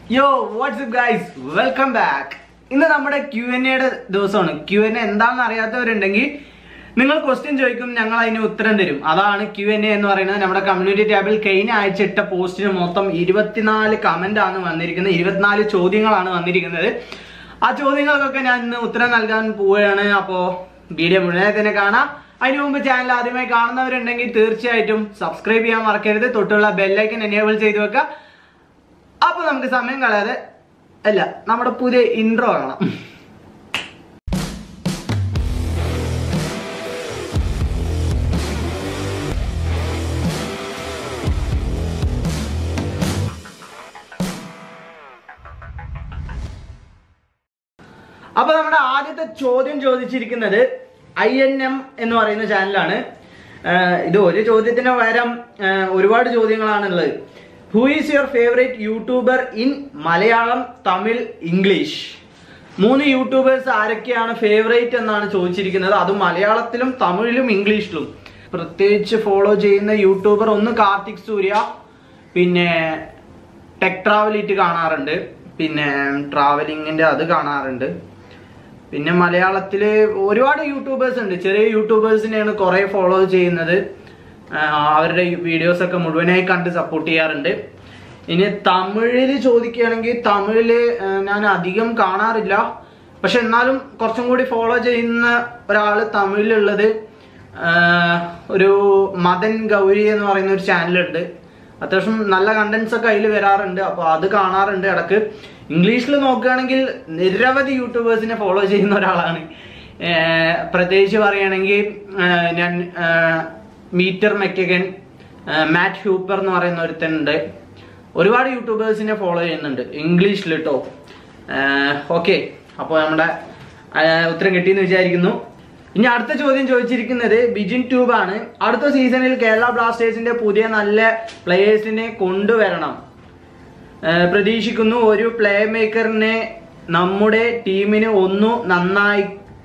യോ WhatsApp guys welcome back ഇന്ന് നമ്മുടെ ക്യു എൻ എയുടെ ദിവസമാണ് ക്യു എൻ എ എന്താണെന്ന് അറിയാത്തവരുണ്ടെങ്കിൽ നിങ്ങൾ ക്വസ്റ്റ്യൻ ചോദിക്കും ഞങ്ങൾ അതിന് ഉത്തരം തരും അതാണ് ക്യു എൻ എ എന്ന് പറയുന്നത് നമ്മുടെ കമ്മ്യൂണിറ്റി ടാബിൽ കഴിഞ്ഞ ആഴ്ച ഇട്ട പോസ്റ്റിന് മൊത്തം ഇരുപത്തിനാല് കമന്റ് ആണ് വന്നിരിക്കുന്നത് ഇരുപത്തിനാല് ചോദ്യങ്ങളാണ് വന്നിരിക്കുന്നത് ആ ചോദ്യങ്ങൾക്കൊക്കെ ഞാൻ ഇന്ന് ഉത്തരം നൽകാൻ പോവുകയാണ് അപ്പോൾ വീഡിയോ മുഴുവനെ തന്നെ കാണാം അതിനു മുമ്പ് ചാനൽ ആദ്യമായി കാണുന്നവരുണ്ടെങ്കിൽ തീർച്ചയായിട്ടും സബ്സ്ക്രൈബ് ചെയ്യാൻ മറക്കരുത് തൊട്ടുള്ള ബെല്ലൈക്കൻ എനേബിൾ ചെയ്ത് വെക്കുക അപ്പൊ നമുക്ക് സമയം കളയാതെ അല്ല നമ്മുടെ പുതിയ ഇൻട്രോ കാണാം അപ്പൊ നമ്മുടെ ആദ്യത്തെ ചോദ്യം ചോദിച്ചിരിക്കുന്നത് ഐ എൻ എം എന്ന് പറയുന്ന ചാനലാണ് ആഹ് ഇത് ഒരു ചോദ്യത്തിന് പകരം ആഹ് ഒരുപാട് ചോദ്യങ്ങളാണുള്ളത് who is your favourite YouTuber in Malayalam Tamil English മൂന്ന് യൂട്യൂബേഴ്സ് ആരൊക്കെയാണ് ഫേവറേറ്റ് എന്നാണ് ചോദിച്ചിരിക്കുന്നത് അത് മലയാളത്തിലും തമിഴിലും ഇംഗ്ലീഷിലും പ്രത്യേകിച്ച് ഫോളോ ചെയ്യുന്ന യൂട്യൂബർ ഒന്ന് കാർത്തിക് സൂര്യ പിന്നെ ടെക് ട്രാവലിറ്റ് കാണാറുണ്ട് പിന്നെ ട്രാവലിങ്ങിന്റെ അത് കാണാറുണ്ട് പിന്നെ മലയാളത്തില് ഒരുപാട് യൂട്യൂബേഴ്സ് ഉണ്ട് ചെറിയ യൂട്യൂബേഴ്സിനെയാണ് കുറെ ഫോളോ ചെയ്യുന്നത് ആ, അവരുടെ വീഡിയോസ് ഒക്കെ മുഴുവനായി കണ്ട് സപ്പോർട്ട് ചെയ്യാറുണ്ട് ഇനി തമിഴില് ചോദിക്കുകയാണെങ്കിൽ തമിഴില് ആ, ഞാൻ അധികം കാണാറില്ല പക്ഷെ എന്നാലും കുറച്ചും കൂടി ഫോളോ ചെയ്യുന്ന ഒരാള് തമിഴിലുള്ളത് ആ, ഒരു മദൻ ഗൗരി എന്ന് പറയുന്ന ഒരു ചാനലുണ്ട് അത്യാവശ്യം നല്ല കണ്ടന്റ്സ് ഒക്കെ അതിൽ വരാറുണ്ട് അപ്പൊ അത് കാണാറുണ്ട് ഇടക്ക് ഇംഗ്ലീഷിൽ നോക്കുകയാണെങ്കിൽ നിരവധി യൂട്യൂബേഴ്സിനെ ഫോളോ ചെയ്യുന്ന ഒരാളാണ് ഏർ പ്രത്യേകിച്ച് പറയുകയാണെങ്കിൽ ഏർ ഞാൻ മീറ്റർ മെക്കഗൻ മാറ്റ് ഹൂപ്പർ എന്ന് പറയുന്ന ഒരുത്തനുണ്ട് ഒരുപാട് യൂട്യൂബേഴ്സിനെ ഫോളോ ചെയ്യുന്നുണ്ട് ഇംഗ്ലീഷിൽ കേട്ടോ ഓക്കെ അപ്പോൾ നമ്മുടെ ഏർ ഉത്തരം കിട്ടിയെന്ന് വിചാരിക്കുന്നു ഇനി അടുത്ത ചോദ്യം ചോദിച്ചിരിക്കുന്നത് ബിജിൻ ട്യൂബ് ആണ് അടുത്ത സീസണിൽ കേരള ബ്ലാസ്റ്റേഴ്സിന്റെ പുതിയ നല്ല പ്ലേയേഴ്സിനെ കൊണ്ടുവരണം ഏർ പ്രതീക്ഷിക്കുന്നു ഒരു പ്ലേ മേക്കറിനെ നമ്മുടെ ടീമിന് ഒന്നു നന്നായി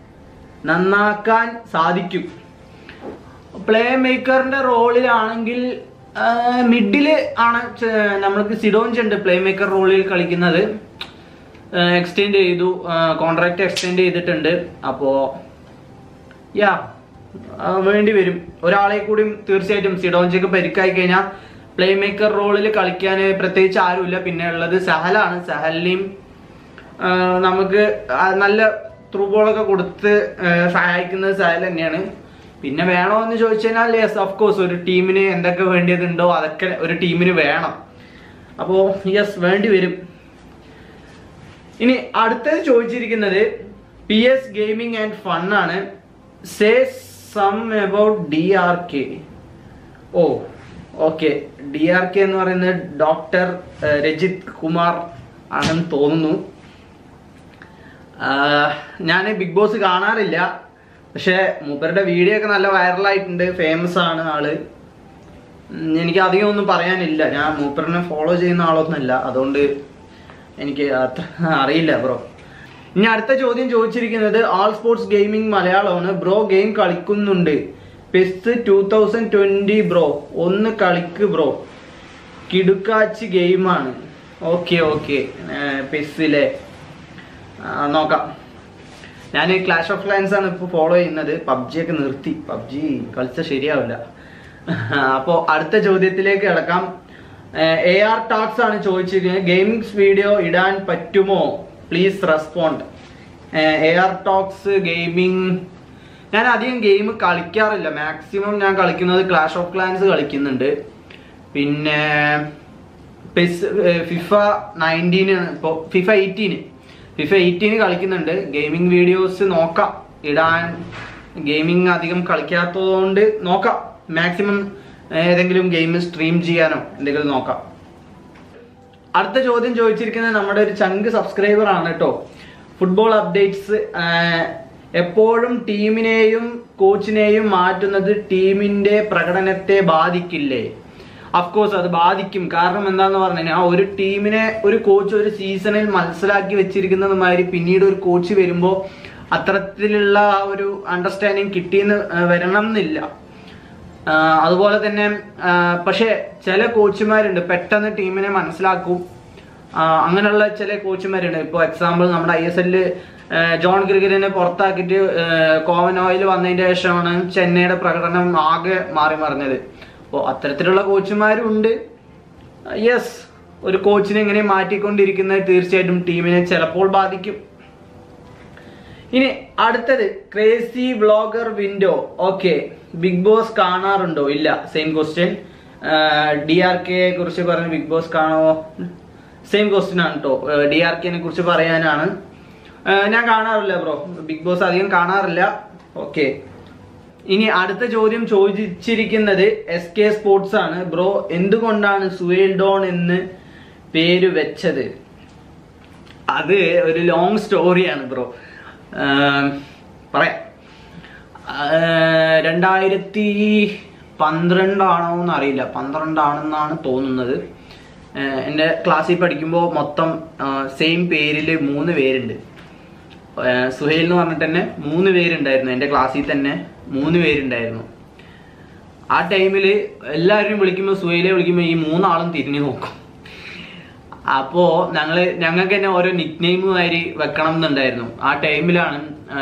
നന്നാക്കാൻ സാധിക്കും പ്ലേ മേക്കറിന്റെ റോളിലാണെങ്കിൽ മിഡില് ആണ് ചെ- നമ്മൾക്ക് സിഡോഞ്ച് ഉണ്ട് പ്ലേ മേക്കർ റോളിൽ കളിക്കുന്നത് എക്സ്റ്റെൻഡ് ചെയ്തു കോൺട്രാക്ട് എക്സ്റ്റെൻഡ് ചെയ്തിട്ടുണ്ട് അപ്പോ യാ വേണ്ടി വരും ഒരാളെ കൂടി തീർച്ചയായിട്ടും സിഡോഞ്ചക്ക് പരിക്കായി കഴിഞ്ഞാൽ പ്ലേ മേക്കർ റോളിൽ കളിക്കാൻ പ്രത്യേകിച്ച് ആരുമില്ല പിന്നെ ഉള്ളത് സഹലാണ് സഹലിനെയും ആ, നമുക്ക് ആ നല്ല ത്രൂ ബോളൊക്കെ കൊടുത്ത് ആ, സഹായിക്കുന്നത് സഹൽ തന്നെയാണ് പിന്നെ വേണോ എന്ന് ചോദിച്ചു കഴിഞ്ഞാൽ യെസ് ഓഫ് കോഴ്സ് ഒരു ടീമിന് എന്തൊക്കെ വേണ്ടിയതുണ്ടോ അതൊക്കെ ഒരു ടീമിന് വേണം അപ്പോൾ യെസ് വേണ്ടി വരും ഇനി അടുത്തത് ചോദിച്ചിരിക്കുന്നത് P S gaming and fun ആണ് say some about D R K oh okay D R K എന്ന് പറയുന്നത് ഡോക്ടർ രജിത് കുമാർ ആണെന്ന് തോന്നുന്നു ഞാൻ ബിഗ് ബോസ് കാണാറില്ല പക്ഷെ മൂപ്പരുടെ വീഡിയോ ഒക്കെ നല്ല വൈറലായിട്ടുണ്ട് ഫേമസ് ആണ് ആള് ഉം, എനിക്ക് അധികം ഒന്നും പറയാനില്ല ഞാൻ മൂപ്പറിനെ ഫോളോ ചെയ്യുന്ന ആളൊന്നുമല്ല അതുകൊണ്ട് എനിക്ക് അത്ര അറിയില്ല ബ്രോ ഇനി അടുത്ത ചോദ്യം ചോദിച്ചിരിക്കുന്നത് ആൾ സ്പോർട്സ് ഗെയിമിംഗ് മലയാളമാണ് ബ്രോ ഗെയിം കളിക്കുന്നുണ്ട് PES two thousand twenty bro ഒന്ന് കളിക്ക് ബ്രോ കിടുക്കാച്ചി ഗെയിമാണ് ഓക്കെ ഓക്കെ പെസ്സിലെ നോക്കാം ഞാൻ ക്ലാഷ് ഓഫ് ക്ലാൻസ് ആണ് ഇപ്പോൾ ഫോളോ ചെയ്യുന്നത് പബ്ജി ഒക്കെ നിർത്തി പബ്ജി കളിച്ച ശരിയാവില്ല അപ്പോൾ അടുത്ത ചോദ്യത്തിലേക്ക് കിടക്കാം എ ആർ ടാക്സ് ആണ് ചോദിച്ചിരിക്കുന്നത് ഗെയിമിങ്സ് വീഡിയോ ഇടാൻ പറ്റുമോ please respond A R talks gaming ഞാൻ അധികം ഗെയിം കളിക്കാറില്ല മാക്സിമം ഞാൻ കളിക്കുന്നത് ക്ലാഷ് ഓഫ് ക്ലാൻസ് കളിക്കുന്നുണ്ട് പിന്നെ പെസ് ഫിഫ നയൻറ്റീന് ഇപ്പോൾ ഫിഫ എയ്റ്റീന് ഫിഫ എയ്റ്റീന് കളിക്കുന്നുണ്ട് ഗെയിമിംഗ് വീഡിയോസ് നോക്കാം ഇടാൻ ഗെയിമിംഗ് അധികം കളിക്കാത്തതുകൊണ്ട് നോക്കാം മാക്സിമം ഏതെങ്കിലും ഗെയിം സ്ട്രീം ചെയ്യാനോ എന്തെങ്കിലും നോക്കാം അടുത്ത ചോദ്യം ചോദിച്ചിരിക്കുന്നത് നമ്മുടെ ഒരു ചങ്ക് സബ്സ്ക്രൈബർ ആണ് കേട്ടോ ഫുട്ബോൾ അപ്ഡേറ്റ്സ് എപ്പോഴും ടീമിനെയും കോച്ചിനെയും മാറ്റുന്നത് ടീമിന്റെ പ്രകടനത്തെ ബാധിക്കില്ലേ അഫ്കോഴ്സ് അത് ബാധിക്കും കാരണം എന്താന്ന് പറഞ്ഞു കഴിഞ്ഞാൽ ഒരു ടീമിനെ ഒരു കോച്ച് ഒരു സീസണിൽ മനസ്സിലാക്കി വെച്ചിരിക്കുന്നത് മാതിരി പിന്നീട് ഒരു കോച്ച് വരുമ്പോൾ അത്തരത്തിലുള്ള ആ ഒരു അണ്ടർസ്റ്റാൻഡിങ് കിട്ടിയെന്ന് ആ, വരണം എന്നില്ല ആ, അതുപോലെ തന്നെ ആ, പക്ഷേ ചില കോച്ചുമാരുണ്ട് പെട്ടെന്ന് ടീമിനെ മനസ്സിലാക്കും ആ, അങ്ങനെയുള്ള ചില കോച്ചുമാരുണ്ട് ഇപ്പോൾ എക്സാമ്പിൾ നമ്മുടെ ഐ എസ് എല്ലിൽ ജോൺ ക്രിക്കറ്റിനെ പുറത്താക്കിയിട്ട് കോവൻ ഓയിൽ വന്നതിന് ശേഷമാണ് ചെന്നൈയുടെ പ്രകടനം ആകെ മാറി മറിഞ്ഞത് അപ്പോൾ അത്തരത്തിലുള്ള കോച്ചുമാരും ഉണ്ട് യെസ് ഒരു കോച്ചിനെ ഇങ്ങനെ മാറ്റിക്കൊണ്ടിരിക്കുന്നത് തീർച്ചയായിട്ടും ടീമിനെ ചിലപ്പോൾ ബാധിക്കും ഇനി അടുത്തത് crazy vlogger window okay Bigg Boss കാണാറുണ്ടോ ഇല്ല സെയിം ക്വസ്റ്റ്യൻ ഡി ആർ കെയെ കുറിച്ച് പറഞ്ഞ് ബിഗ് ബോസ് കാണുമോ സെയിം ക്വസ്റ്റ്യൻ ആണ് കേട്ടോ ഡി ആർ കെനെ കുറിച്ച് പറയാനാണ് ആ, ഞാൻ കാണാറില്ല ബ്രോ ബിഗ് ബോസ് അധികം കാണാറില്ല ഓക്കെ ഇനി അടുത്ത ചോദ്യം ചോദിച്ചിരിക്കുന്നത് എസ് കെ സ്പോർട്സ് ആണ് ബ്രോ എന്തുകൊണ്ടാണ് സുഹേൽ ഡോൺ എന്ന് പേര് വെച്ചത് അത് ഒരു ലോങ് സ്റ്റോറിയാണ് ബ്രോ പറയാം ആഹ് രണ്ടായിരത്തി പന്ത്രണ്ടാണോ എന്ന് അറിയില്ല പന്ത്രണ്ടാണെന്നാണ് തോന്നുന്നത് ആഹ് എൻ്റെ ക്ലാസ്സിൽ പഠിക്കുമ്പോൾ മൊത്തം സെയിം പേരിൽ മൂന്ന് പേരുണ്ട് ആഹ് സുഹൈൽ എന്ന് പറഞ്ഞിട്ട് തന്നെ മൂന്ന് പേരുണ്ടായിരുന്നു എൻ്റെ ക്ലാസ്സിൽ തന്നെ മൂന്ന് പേരുണ്ടായിരുന്നു ആ ടൈമിൽ എല്ലാവരും വിളിക്കുമ്പോൾ സുഹൈലെ വിളിക്കുമ്പോൾ ഈ മൂന്നാളും തിരിഞ്ഞു നോക്കും അപ്പോ ഞങ്ങള് ഞങ്ങൾക്ക് തന്നെ ഓരോ നിക് നെയിമുമാരി വെക്കണം എന്നുണ്ടായിരുന്നു ആ ടൈമിലാണ്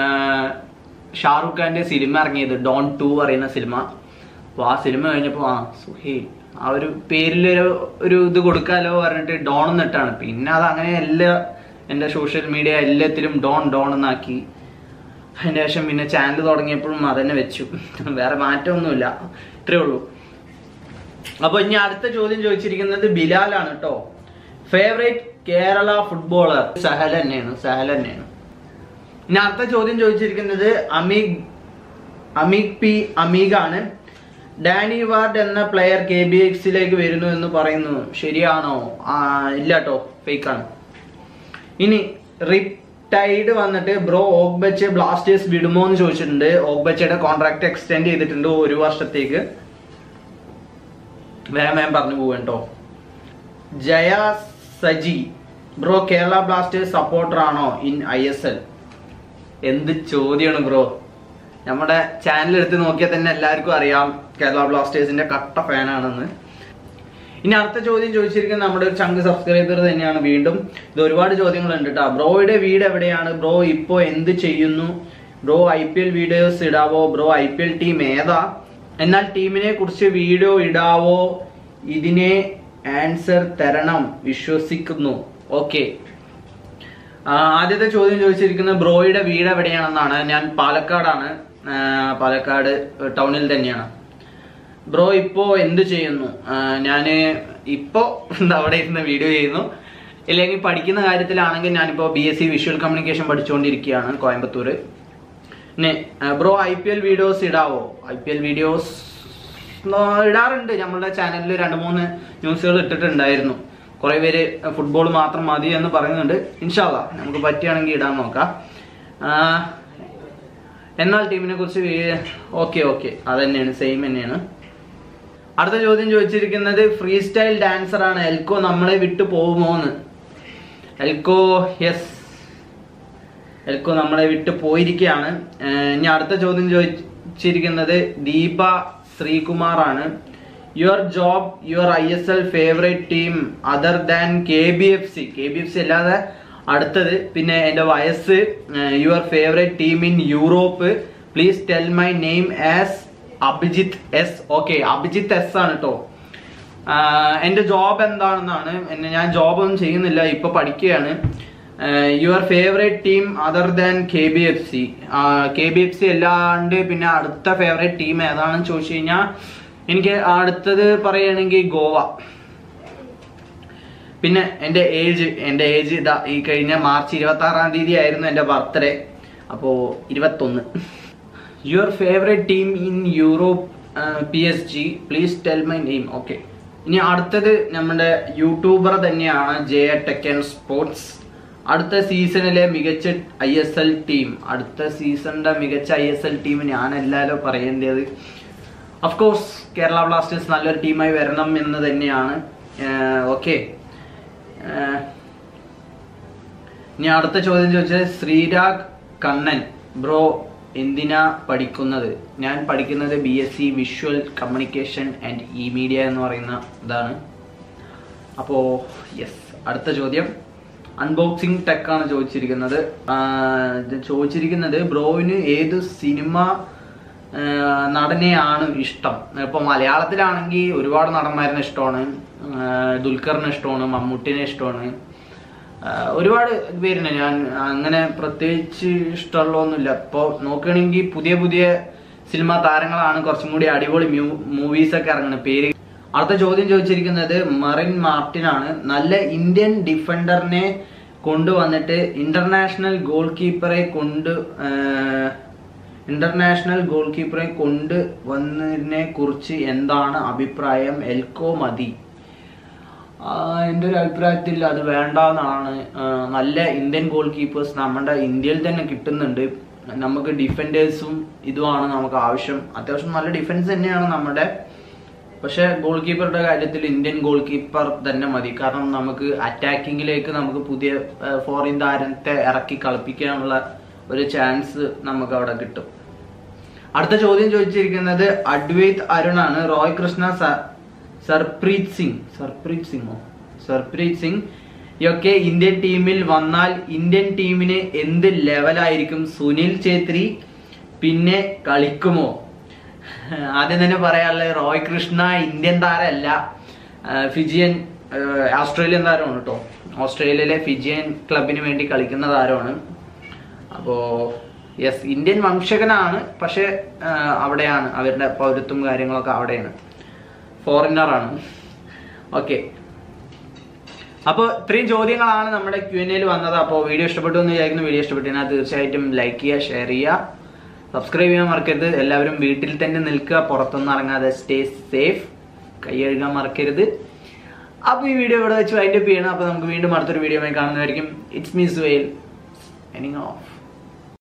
ഷാറുഖ് ഖാന്റെ സിനിമ ഇറങ്ങിയത് ഡോൺ ടു പറയുന്ന സിനിമ അപ്പോൾ ആ സിനിമ കഴിഞ്ഞപ്പോൾ ആ സുഹേൽ ആ ഒരു പേരിലൊരു ഒരു ഇത് കൊടുക്കാലോ പറഞ്ഞിട്ട് ഡോൺ എന്നിട്ടാണ് പിന്നെ അത് അങ്ങനെ എല്ലാ എൻ്റെ സോഷ്യൽ മീഡിയ എല്ലാത്തിലും ഡോൺ ഡോൺ എന്നാക്കി അതിന് ശേഷം പിന്നെ ചാനൽ തുടങ്ങിയപ്പോഴും അതന്നെ വെച്ചു വേറെ മാറ്റമൊന്നുമില്ല ഇത്രേ ഉള്ളൂ അപ്പൊ ഇനി അടുത്ത ചോദ്യം ചോദിച്ചിരിക്കുന്നത് ബിലാലാണ് കേട്ടോ ഫേവറേറ്റ് കേരള ഫുട്ബോളർ സഹൽ തന്നെയാണ് സഹൽ തന്നെയാണ് ഇനി അടുത്ത ചോദ്യം ചോദിച്ചിരിക്കുന്നത് അമീഗ് അമീഗ് പി അമീഗാണ് ഡാനി വാർഡ് എന്ന പ്ലെയർ കെ ബി എക്സിലേക്ക് വരുന്നു എന്ന് പറയുന്നു ശരിയാണോ ആ ഇല്ല കേട്ടോ ഫേക്കാണ് ഇനി റിട്ടൈഡ് വന്നിട്ട് ബ്രോ ഓഗ്ബച്ച് ബ്ലാസ്റ്റേഴ്സ് വിടുമോ എന്ന് ചോദിച്ചിട്ടുണ്ട് ഓഗ്ബച്ചയുടെ കോൺട്രാക്ട് എക്സ്റ്റെൻഡ് ചെയ്തിട്ടുണ്ട് ഒരു വർഷത്തേക്ക് വേഗം വേഗം പറഞ്ഞു പോവാൻ കേട്ടോ Jaya Saji bro Kerala Blasters supporter ആണോ ഇൻ ഐ എസ് എൽ എന്ത് ചോദ്യമാണ് ബ്രോ നമ്മുടെ ചാനൽ എടുത്ത് നോക്കിയാൽ തന്നെ എല്ലാവർക്കും അറിയാം കേരള ബ്ലാസ്റ്റേഴ്സിന്റെ കട്ട ഫാനാണെന്ന് ഇനി അടുത്ത ചോദ്യം ചോദിച്ചിരിക്കുന്നത് നമ്മുടെ ഒരു ചങ്ക് സബ്സ്ക്രൈബർ തന്നെയാണ് വീണ്ടും ഇത് ഒരുപാട് ചോദ്യങ്ങളുണ്ട് കേട്ടോ ബ്രോയുടെ വീട് എവിടെയാണ് ബ്രോ ഇപ്പോ എന്ത് ചെയ്യുന്നു bro I P L videos ഇടാവോ bro I P L team ഏതാ എന്നാൽ ടീമിനെ കുറിച്ച് വീഡിയോ ഇടാവോ ഇതിനെ ആൻസർ തരണം വിശ്വസിക്കുന്നു ഓക്കെ ആദ്യത്തെ ചോദ്യം ചോദിച്ചിരിക്കുന്നത് ബ്രോയുടെ വീട് എവിടെയാണെന്നാണ് ഞാൻ പാലക്കാടാണ് ആ, പാലക്കാട് ടൗണിൽ തന്നെയാണ് ബ്രോ ഇപ്പോ എന്ത് ചെയ്യുന്നു ആ, ഞാന് ഇപ്പോ എന്താ അവിടെ ഇരുന്ന് വീഡിയോ ചെയ്യുന്നു ഇല്ലെങ്കിൽ പഠിക്കുന്ന കാര്യത്തിലാണെങ്കിൽ ഞാനിപ്പോ B S C visual communication പഠിച്ചുകൊണ്ടിരിക്കുകയാണ് കോയമ്പത്തൂർ പിന്നെ bro I P L videos ഇടാവോ ഐ പി എൽ വീഡിയോസ് ഇടാറുണ്ട് നമ്മളുടെ ചാനലിൽ രണ്ട് മൂന്ന് ന്യൂസുകൾ ഇട്ടിട്ടുണ്ടായിരുന്നു കുറെ പേര് ഫുട്ബോൾ മാത്രം മതി എന്ന് പറയുന്നുണ്ട് ഇൻഷാല്ല നമുക്ക് പറ്റുകയാണെങ്കിൽ ഇടാൻ നോക്കാം ആ, എന്നാൽ ടീമിനെ കുറിച്ച് ഓക്കെ ഓക്കെ അത് തന്നെയാണ് സെയിം തന്നെയാണ് അടുത്ത ചോദ്യം ചോദിച്ചിരിക്കുന്നത് ഫ്രീ സ്റ്റൈൽ ഡാൻസർ ആണ് എൽക്കോ നമ്മളെ വിട്ടു പോകുമോ എന്ന് എൽക്കോ യെസ് എൽക്കോ നമ്മളെ വിട്ട് പോയിരിക്കുകയാണ് ഏഹ് ഇനി അടുത്ത ചോദ്യം ചോദിച്ചിരിക്കുന്നത് ദീപ ശ്രീകുമാർ ആണ് your job your I S L favourite team other than K B F C K B F C അല്ലാതെ അടുത്തത് പിന്നെ എൻ്റെ വയസ്സ് your favourite team in Europe please tell my name as Abhijith S okay Abhijith S ആണ് കേട്ടോ എൻ്റെ job എന്താണെന്നാണ് എന്നെ ഞാൻ ജോബ് ഒന്നും ചെയ്യുന്നില്ല ഇപ്പൊ പഠിക്കുകയാണ് your favourite team other than K B F C K B F C അല്ലാണ്ട് പിന്നെ അടുത്ത ഫേവറേറ്റ് ടീം ഏതാണെന്ന് ചോദിച്ചു കഴിഞ്ഞാൽ എനിക്ക് അടുത്തത് പറയുകയാണെങ്കിൽ ഗോവ പിന്നെ എൻ്റെ ഏജ് എൻ്റെ ഏജ് ഇതാ ഈ കഴിഞ്ഞ മാർച്ച് ഇരുപത്തി ആറാം തീയതി ആയിരുന്നു എൻ്റെ ബർത്ത്ഡേ അപ്പോൾ ഇരുപത്തൊന്ന് your favourite team in Europe P S G please tell my name okay ഇനി അടുത്തത് നമ്മുടെ യൂട്യൂബർ തന്നെയാണ് ജെ ടെക്കൻ സ്പോർട്സ് അടുത്ത സീസണിലെ മികച്ച ഐ എസ് എൽ ടീം അടുത്ത സീസണിന്റെ മികച്ച ഐ എസ് എൽ ടീം ഞാനല്ലല്ലോ പറയേണ്ടത് കോഴ്സ് കേരള ബ്ലാസ്റ്റേഴ്സ് നല്ലൊരു ടീമായി വരണം എന്ന് തന്നെയാണ് ഓക്കെ ഇനി അടുത്ത ചോദ്യം ചോദിച്ചത് ശ്രീരാഗ് കണ്ണൻ ബ്രോ എന്തിനാ പഠിക്കുന്നത് ഞാൻ പഠിക്കുന്നത് B S C visual communication and E media എന്ന് പറയുന്ന ഇതാണ് അപ്പോൾ യെസ് അടുത്ത ചോദ്യം അൺബോക്സിംഗ് ടെക് ആണ് ചോദിച്ചിരിക്കുന്നത് ആ, ഇത് ചോദിച്ചിരിക്കുന്നത് ബ്രോവിന് ഏത് സിനിമ ആ, നടനെയാണ് ഇഷ്ടം ഇപ്പൊ മലയാളത്തിലാണെങ്കിൽ ഒരുപാട് നടന്മാരിനെ ഇഷ്ടമാണ് ആ, ദുൽഖറിനെ ഇഷ്ടമാണ് മമ്മൂട്ടിനെ ഇഷ്ടമാണ് ആ, ഒരുപാട് പേരുണ്ട് ഞാൻ അങ്ങനെ പ്രത്യേകിച്ച് ഇഷ്ടമുള്ളതൊന്നുമില്ല ഇപ്പോൾ നോക്കുകയാണെങ്കിൽ പുതിയ പുതിയ സിനിമാ താരങ്ങളാണ് കുറച്ചും കൂടി അടിപൊളി മ്യൂ മൂവീസ് ഒക്കെ ഇറങ്ങുന്നത് പേര് അടുത്ത ചോദ്യം ചോദിച്ചിരിക്കുന്നത് മറിൻ മാർട്ടിൻ ആണ് നല്ല ഇന്ത്യൻ ഡിഫൻഡറിനെ കൊണ്ടുവന്നിട്ട് ഇന്റർനാഷണൽ ഗോൾ കീപ്പറെ കൊണ്ട് ഇന്റർനാഷണൽ ഗോൾ കീപ്പറെ കൊണ്ട് വന്നതിനെ കുറിച്ച് എന്താണ് അഭിപ്രായം എൽക്കോ മതി ആ, എൻ്റെ ഒരു അഭിപ്രായത്തിൽ അത് വേണ്ടെന്നാണ് ആ, നല്ല ഇന്ത്യൻ ഗോൾ കീപ്പേഴ്സ് നമ്മുടെ ഇന്ത്യയിൽ തന്നെ കിട്ടുന്നുണ്ട് നമുക്ക് ഡിഫൻഡേഴ്സും ഇതുമാണ് നമുക്ക് ആവശ്യം അത്യാവശ്യം നല്ല ഡിഫൻസ് തന്നെയാണ് നമ്മുടെ പക്ഷെ ഗോൾ കീപ്പറുടെ കാര്യത്തിൽ ഇന്ത്യൻ ഗോൾ കീപ്പർ തന്നെ മതി കാരണം നമുക്ക് അറ്റാക്കിങ്ങിലേക്ക് നമുക്ക് പുതിയ ഫോറിൻ താരത്തെ ഇറക്കി കളിപ്പിക്കാനുള്ള ഒരു ചാൻസ് നമുക്ക് അവിടെ കിട്ടും അടുത്ത ചോദ്യം ചോദിച്ചിരിക്കുന്നത് അഡ്വൈത് അരുണാണ് റോയ് കൃഷ്ണ സ- സർപ്രീത് സിംഗ് സർപ്രീത് സിംഗോ സർപ്രീത് സിംഗ് ഇയൊക്കെ ഇന്ത്യൻ ടീമിൽ വന്നാൽ ഇന്ത്യൻ ടീമിന് എന്ത് ലെവലായിരിക്കും സുനിൽ ഛേത്രി പിന്നെ കളിക്കുമോ ആദ്യം തന്നെ പറയാനുള്ളത് റോയ് കൃഷ്ണ ഇന്ത്യൻ താരമല്ല ആ, ഫിജിയൻ ആ, ഓസ്ട്രേലിയൻ താരമാണ് കേട്ടോ ഓസ്ട്രേലിയയിലെ ഫിജിയൻ ക്ലബിന് വേണ്ടി കളിക്കുന്ന താരമാണ് അപ്പോ യെസ് ഇന്ത്യൻ വംശകനാണ് പക്ഷെ ആ, അവിടെയാണ് അവരുടെ പൗരത്വം കാര്യങ്ങളൊക്കെ അവിടെയാണ് ഫോറിനർ ആണ് ഓക്കെ അപ്പോൾ ഇത്രയും ചോദ്യങ്ങളാണ് നമ്മുടെ ക്യു എൻ എയിൽ വന്നത് അപ്പോൾ വീഡിയോ ഇഷ്ടപ്പെട്ടു എന്ന് വിചാരിക്കുന്നു വീഡിയോ ഇഷ്ടപ്പെട്ടാൽ തീർച്ചയായിട്ടും ലൈക്ക് ചെയ്യുക ഷെയർ ചെയ്യുക സബ്സ്ക്രൈബ് ചെയ്യാൻ മറക്കരുത് എല്ലാവരും വീട്ടിൽ തന്നെ നിൽക്കുക പുറത്തൊന്നും ഇറങ്ങാതെ സ്റ്റേ സേഫ് കൈ കഴുകാൻ മറക്കരുത് അപ്പോൾ ഈ വീഡിയോ ഇവിടെ വെച്ച് വൈൻഡപ്പ് ചെയ്യണം അപ്പോൾ നമുക്ക് വീണ്ടും അടുത്തൊരു വീഡിയോ കാണുന്നതായിരിക്കും ഇറ്റ്സ് മീ സുവൈൽ എനിങ് ഓഫ്